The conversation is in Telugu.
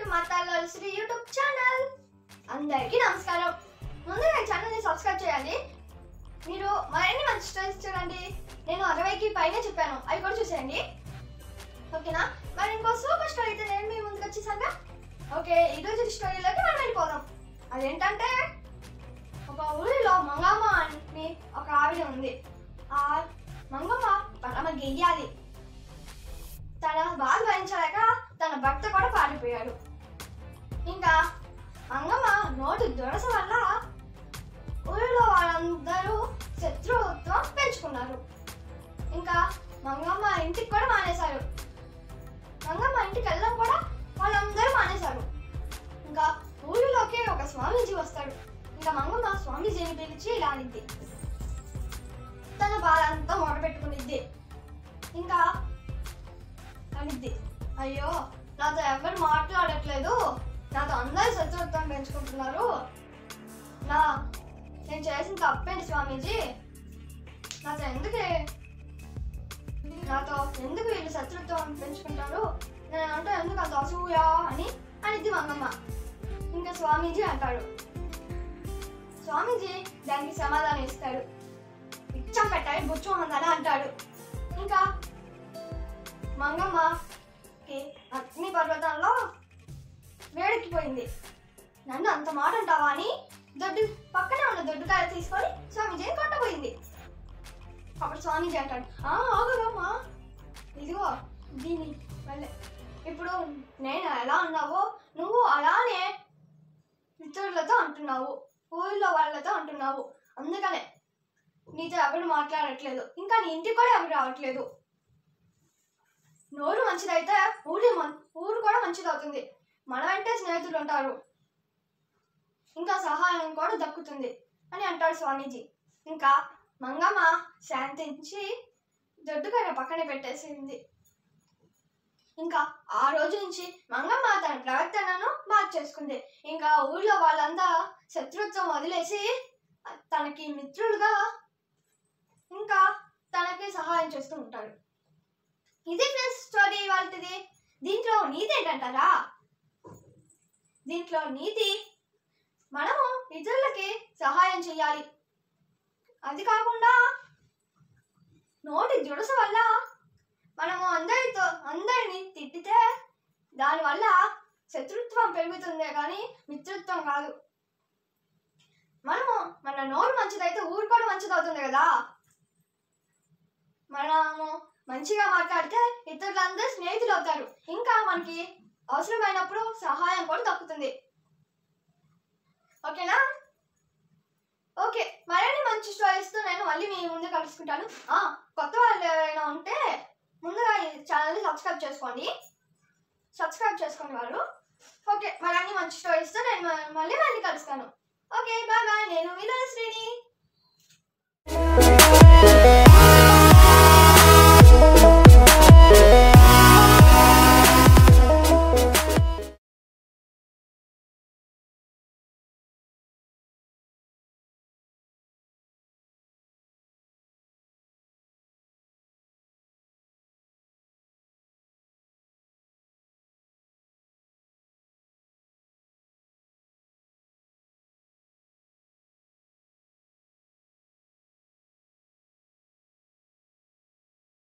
మాతాల శ్రీ యూట్యూబ్ ఛానల్ అందరికీ నమస్కారం ముందుగా ఈ ఛానల్ని సబ్స్క్రైబ్ చేయండి మీరు మరిన్ని మంచి స్టోరీస్ చూడండి నేను అరవైకి పైన చెప్పాను అవి కూడా చూసేయండి ఓకేనా మరి ఇంకో సూపర్ స్టోరీ అయితే నేను మీ ముందుకు వచ్చేసాగా ఓకే ఈరోజు స్టోరీలోకి మనం వెళ్ళిపోదాం అదేంటంటే ఒక ఊరిలో మంగమ్మ అని ఒక ఆవిడ ఉంది ఆ మంగమ్మ పరమ గెయ్యాలి తన బాధ భరించలేక తన భర్త కూడా పారిపోయాడు ఇంకా మంగమ్మ నోటి దురస వల్ల ఊరిలో వాళ్ళందరూ శత్రుత్వం పెంచుకున్నారు ఇంకా మంగమ్మ ఇంటికి కూడా మానేశారు మంగమ్మ ఇంటికి వెళ్ళడం కూడా వాళ్ళందరూ మానేశారు ఇంకా ఊరిలోకి ఒక స్వామీజీ వస్తాడు ఇంకా మంగమ్మ స్వామీజీని పిలిచి ఇలా అనిద్ది తన బాధ అంతా మొదలుపెట్టుకునిద్ది ఇంకా అనిద్ది అయ్యో నాతో ఎవరు మాట్లాడట్లేదు నాతో అందరు శత్రుత్వం పెంచుకుంటున్నారు నా నేను చేసిన తప్పేంటి స్వామీజీ నాతో ఎందుకే నాతో ఎందుకు వీళ్ళు శత్రుత్వం పెంచుకుంటారు నేను అంటే ఎందుకు అంత అసూయ అని అనిద్ది మంగమ్మ ఇంకా స్వామీజీ అంటాడు స్వామీజీ దానికి సమాధానం ఇస్తాడు ఇచ్చం పెట్టాలి బుచ్చు ఉందని అంటాడు ఇంకా మంగమ్మకి అగ్ని పర్వతంలో వేడెక్కిపోయింది నన్ను అంత మాట అంటావా అని దొడ్డు పక్కనే ఉన్న దొడ్డుకాయ తీసుకొని స్వామీజీని కొట్టబోయింది అప్పుడు స్వామీజీ అంటాడు ఆ ఆగురమ్మా ఇదిగో దీని మళ్ళీ ఇప్పుడు నేను ఎలా ఉన్నావో నువ్వు అలానే మిత్రులతో అంటున్నావు ఊళ్ళో వాళ్ళతో అంటున్నావు అందుకనే నీతో ఎవరు మాట్లాడట్లేదు ఇంకా నీ ఇంటికి కూడా ఎవరు రావట్లేదు నోరు మంచిదైతే ఊరి మన్ ఊరు కూడా మంచిదవుతుంది మన వెంటే స్నేహితులు ఉంటారు ఇంకా సహాయం కూడా దక్కుతుంది అని అంటాడు స్వామీజీ ఇంకా మంగమ్మ శాంతించి దొడ్డుకైన పక్కనే పెట్టేసింది ఇంకా ఆ రోజు నుంచి మంగమ్మ తన ప్రవర్తనను మార్చేసుకుంది ఇంకా ఊళ్ళో వాళ్ళంతా శత్రుత్వం వదిలేసి తనకి మిత్రులుగా ఇంకా తనకి సహాయం చేస్తూ ఉంటారు ఇది ఫ్రెండ్స్ స్టోరీ వాళ్ళది దీంట్లో నీతి ఏంటంటారా దీంట్లో నీతి మనము ఇతరులకి సహాయం చేయాలి అది కాకుండా నోటి దుడస వల్ల మనము అందరితో అందరిని తిట్టితే దానివల్ల శత్రుత్వం పెరుగుతుందే కానీ మిత్రుత్వం కాదు మనము మన నోరు మంచిదైతే ఊరు కూడా మంచిదవుతుంది కదా మనము మంచిగా మాట్లాడితే ఇతరులందరూ స్నేహితులు అవుతారు ఇంకా మనకి అవసరమైనప్పుడు సహాయం కూడా దక్కుతుంది ఓకేనా ఓకే మరిన్ని మంచి స్టోరీస్తో నేను మళ్ళీ మీ ముందు కలుసుకుంటాను ఆ, కొత్త వాళ్ళు ఎవరైనా ఉంటే ముందుగా ఈ ఛానల్ని సబ్స్క్రైబ్ చేసుకోండి సబ్స్క్రైబ్ చేసుకోండి వాళ్ళు ఓకే మరిన్ని మంచి స్టోరీస్తో నేను మ- మళ్ళీ మళ్ళీ కలుస్తాను ఓకే బాయ్ బాయ్ నేను వినోద శ్రీని